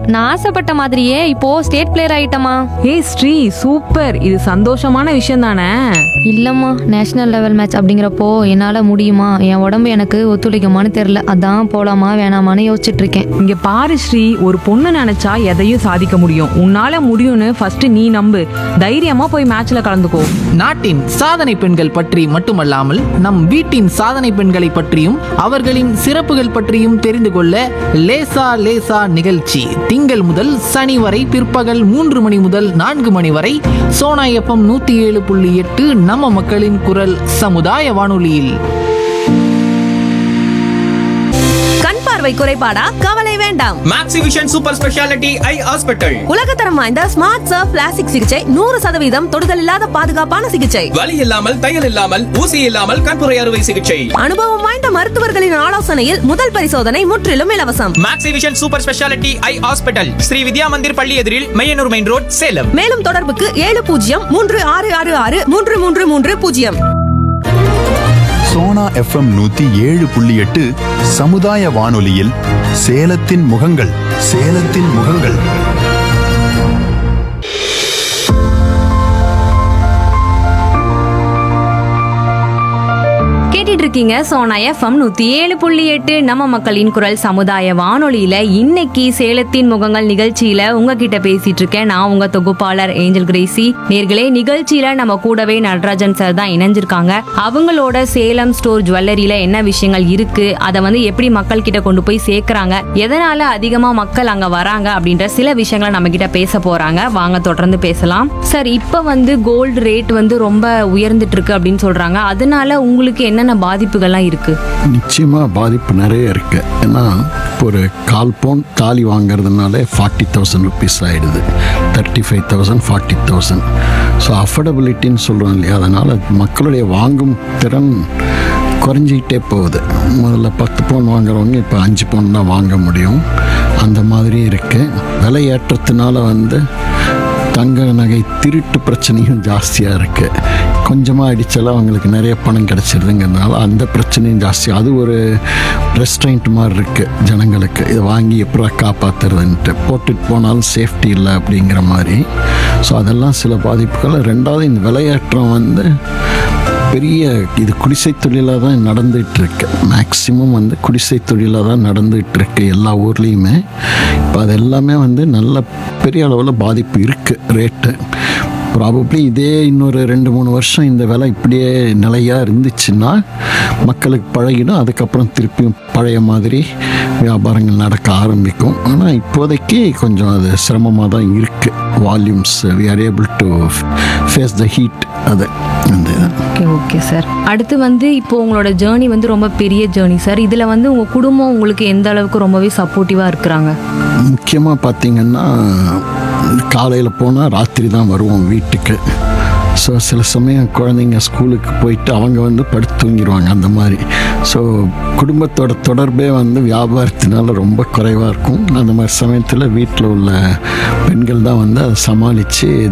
நான் ஆசைப்பட்ட மாதிரியே இப்போ ஸ்டேட் பிளேயர் ஆயிட்டமா ஏய் ஸ்ரீ சூப்பர் இது சந்தோஷமான விஷயம் தானே இல்லம்மா நேஷனல் லெவல் மேட்ச் அப்படிங்கிறப்போ என்னால முடியுமா என் உடம்பு எனக்கு ஒத்துழைக்குமான்னு தெரியல அதான் போலாமா வேணாமான்னு யோசிச்சுட்டு இருக்கேன் இங்க பாரு ஸ்ரீ ஒரு பொண்ணு நினைச்சா எதையும் சாதிக்க முடியும் உன்னால முடியும்னு ஃபர்ஸ்ட் நீ நம்பு தைரியமா போய் மேட்ச்ல கலந்துக்கோ நாட்டின் சாதனை பெண்கள் பற்றி மட்டுமல்லாமல் நம் வீட்டின் சாதனை பெண்களை பற்றியும் அவர்களின் சிறப்புகள் பற்றியும் தெரிந்து கொள்ள லேசா லேசா நிகழ்ச்சி திங்கள் முதல் சனி வரை பிற்பகல் மூன்று மணி முதல் நான்கு மணி வரை சோனா எஃப்எம் நூத்தி ஏழு புள்ளி எட்டு நம்ம மக்களின் குரல் சமுதாய வானொலியில் கண் பார்வை குறைபாடா கவலை வேண்டாம் Maxivision super speciality eye hospital உலகத்தரம் வாய்ந்த ஸ்மார்ட் சர்ஃப் பிளாஸ்டிக் சிகிச்சை நூறு சதவீதம் தொடுதல் இல்லாத பாதுகாப்பான சிகிச்சை வலி இல்லாமல் தையல் இல்லாமல் ஊசி இல்லாமல் கண்புரை அறுவை சிகிச்சை அனுபவம் வாய்ந்த மருத்துவர்களின் ஆலோசனையில் முதல் பரிசோதனை முற்றிலும் இலவசம் Maxivision super speciality eye hospital Sri Vidya Mandir பள்ளி எதிரில் மையனூர் மெயின் ரோட் சேலம் மேலும் தொடர்புக்கு ஏழு பூஜ்ஜியம் மூன்று ஆறு ஆறு ஆறு மூன்று மூன்று மூன்று பூஜ்ஜியம் சோனா எஃப்எம் நூத்தி ஏழு புள்ளி எட்டு சமுதாய வானொலியில் சேலத்தின் முகங்கள் சேலத்தின் முகங்கள் கேட்டுட்டு இருக்கீங்க சோனா எஃப்எம் நூத்தி ஏழு புள்ளி எட்டு நம்ம மக்களின் குரல் சமுதாய வானொலியில இன்னைக்கு சேலத்தின் முகங்கள் நிகழ்ச்சியில உங்ககிட்ட பேசிட்டு இருக்கேன் நான் உங்க தொகுப்பாளர் ஏஞ்சல் கிரேசி நேர்களே நிகழ்ச்சியில நம்ம கூடவே நடராஜன் சார் தான் இணைஞ்சிருக்காங்க அவங்களோட சேலம் ஸ்டோர் ஜுவல்லரியில என்ன விஷயங்கள் இருக்கு அதை வந்து எப்படி மக்கள் கிட்ட கொண்டு போய் சேர்க்கறாங்க எதனால அதிகமா மக்கள் அங்க வராங்க அப்படின்ற சில விஷயங்களை நம்ம கிட்ட பேச போறாங்க வாங்க தொடர்ந்து பேசலாம் சார் இப்ப வந்து கோல்டு ரேட் வந்து ரொம்ப உயர்ந்துட்டு இருக்கு அப்படின்னு சொல்றாங்க அதனால உங்களுக்கு என்னென்ன பாதிப்புகள்லாம் இருக்கு நிச்சயமாக பாதிப்பு நிறைய இருக்கு ஏன்னா இப்போ ஒரு கால் பவுன் தாலி வாங்குறதுனால ஃபார்ட்டி தௌசண்ட் ருபீஸ் ஆயிடுது thirty five thousand forty thousand so அஃபோர்டபிலிட்டின்னு சொல்கிறோம் இல்லையா அதனால் மக்களுடைய வாங்கும் திறன் குறைஞ்சிக்கிட்டே போகுது முதல்ல பத்து பவுன் வாங்குறவங்க இப்போ அஞ்சு பவுன் தான் வாங்க முடியும் அந்த மாதிரி இருக்கு விலை ஏற்றத்தினால வந்து தங்க நகை திருட்டு பிரச்சனையும் ஜாஸ்தியாக இருக்குது கொஞ்சமாக அடித்தாலும் அவங்களுக்கு நிறைய பணம் கிடச்சிருதுங்கிறதுனால அந்த பிரச்சனையும் ஜாஸ்தி அது ஒரு ரெஸ்ட்ரைண்ட் மாதிரி இருக்குது ஜனங்களுக்கு இதை வாங்கி எப்படா காப்பாற்றுறதுன்ட்டு போட்டுட்டு போனாலும் சேஃப்டி இல்லை அப்படிங்கிற மாதிரி ஸோ அதெல்லாம் சில பாதிப்புகள் ரெண்டாவது இந்த விலையேற்றம் வந்து பெரிய இது குடிசை தொழிலாக தான் நடந்துகிட்டு இருக்கு மேக்சிமம் வந்து குடிசை தொழிலாக தான் நடந்துகிட்டு இருக்கு எல்லா ஊர்லேயுமே இப்போ அது எல்லாமே வந்து நல்ல பெரிய அளவில் பாதிப்பு இருக்குது ரேட்டு ப்ராபப்ளி இதே இன்னொரு ரெண்டு மூணு வருஷம் இந்த விலை இப்படியே நிலையாக இருந்துச்சுன்னா மக்களுக்கு பழகிடும் அதுக்கப்புறம் திருப்பியும் பழைய மாதிரி வியாபாரங்கள் நடக்க ஆரம்பிக்கும் ஆனால் இப்போதைக்கு கொஞ்சம் அது சிரமமாக தான் இருக்குது volumes we are able to face the heat அது அந்த இது ஓகே ஓகே சார் அடுத்து வந்து இப்போ உங்களோட ஜேர்னி வந்து ரொம்ப பெரிய ஜேர்னி சார் இதுல வந்து உங்க குடும்பம் உங்களுக்கு எந்த அளவுக்கு ரொம்பவே சப்போர்ட்டிவா இருக்கிறாங்க முக்கியமாக பார்த்தீங்கன்னா காலையில் போனால் ராத்திரி தான் வருவோம் வீட்டுக்கு ஸோ சில சமயம் குழந்தைங்க ஸ்கூலுக்கு போயிட்டு அவங்க வந்து படுத்து தூங்கிடுவாங்க அந்த மாதிரி ஸோ குடும்பத்தோட தொடர்பே வந்து வியாபாரத்தினால ரொம்ப குறைவாக இருக்கும் அந்த மாதிரி சமயத்தில் வீட்டில் உள்ள பெண்கள் தான் வந்து அதை சமாளித்து